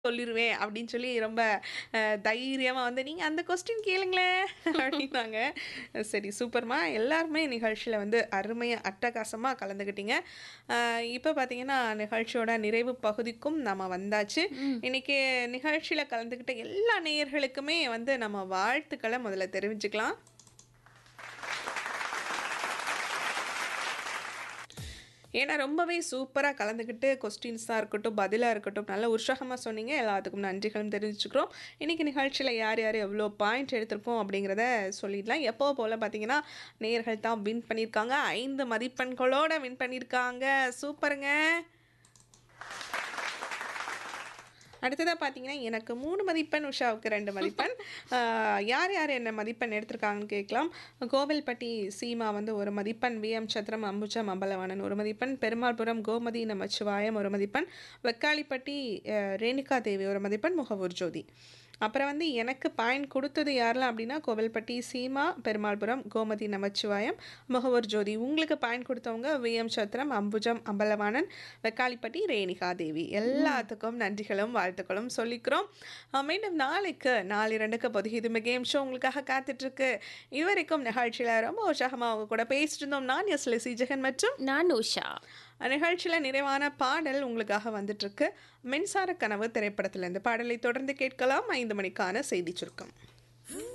சொல்லிருவேன் அப்படின்னு சொல்லி ரொம்ப அஹ், தைரியமா வந்து நீங்க அந்த கொஸ்டின் கேளுங்களேன் அப்படின்னாங்க சரி சூப்பர்மா எல்லாருமே நிகழ்ச்சியில வந்து அருமையா அட்டகாசமா கலந்துக்கிட்டீங்க அஹ், இப்போ பார்த்தீங்கன்னா நிகழ்ச்சியோட நிறைவு பகுதிக்கும் நம்ம வந்தாச்சு இன்னைக்கு நிகழ்ச்சியில கலந்துக்கிட்ட எல்லா நேயர்களுக்குமே வந்து நம்ம வாழ்த்துக்களை முதல்ல தெரிவிச்சுக்கலாம் ஏன்னா ரொம்பவே சூப்பராக கலந்துக்கிட்டு கொஸ்டின்ஸாக இருக்கட்டும் பதிலாக இருக்கட்டும் நல்ல உற்சாகமாக சொன்னீங்க எல்லாத்துக்கும் நன்றிகளும் தெரிவிச்சுக்கிறோம் இன்றைக்கி நிகழ்ச்சியில் யார் யார் எவ்வளோ பாயிண்ட் எடுத்திருப்போம் அப்படிங்கிறத சொல்லிடலாம் எப்போ போல் பார்த்தீங்கன்னா நேயர்கள் தான் வின் பண்ணியிருக்காங்க ஐந்து மதிப்பெண்களோட வின் பண்ணியிருக்காங்க சூப்பருங்க அடுத்ததாக பார்த்தீங்கன்னா எனக்கு மூணு மதிப்பெண் உஷாவுக்கு ரெண்டு மதிப்பெண் ஆஹ் யார் யார் என்ன மதிப்பெண் எடுத்திருக்காங்கன்னு கேட்கலாம் கோவில்பட்டி சீமா வந்து ஒரு மதிப்பெண் விஎம் சத்திரம் அம்புஜா மம்பலவாணன் ஒரு மதிப்பெண் பெருமாள்புரம் கோமதி நமச்சிவாயம் ஒரு மதிப்பெண் வெக்காளிப்பட்டி ஆஹ் ரேணுகா தேவி ஒரு மதிப்பெண் முகவூர் ஜோதி அப்புறம் வந்து எனக்கு பாயிண்ட் கொடுத்தது யாரெல்லாம் அப்படின்னா கோவில்பட்டி சீமா பெருமாள்புரம் கோமதி நமச்சிவாயம் முகவர் ஜோதி உங்களுக்கு பாயிண்ட் கொடுத்தவங்க விஎம் சத்திரம் அம்புஜம் அம்பலவாணன் வெக்காளிப்பட்டி ரேணிகா தேவி எல்லாத்துக்கும் நன்றிகளும் வாழ்த்துக்களும் சொல்லிக்கிறோம் அஹ் மீண்டும் நாளைக்கு நாலு இரண்டுக்கு பொது இதுமே கேம் ஷோ உங்களுக்காக காத்துட்ருக்கு இதுவரைக்கும் நிகழ்ச்சியில் ரொம்ப உற்சாகமாக அவங்க கூட பேசிட்டு இருந்தோம் நான் எஸ் லெசி ஜெகன் மற்றும் நான் உஷா நிகழ்ச்சியில் நிறைவான பாடல் உங்களுக்காக வந்துட்டு இருக்கு மின்சார கனவு திரைப்படத்திலிருந்து பாடலை தொடர்ந்து கேட்கலாம் ஐந்து மணிக்கான செய்தி சுருக்கம்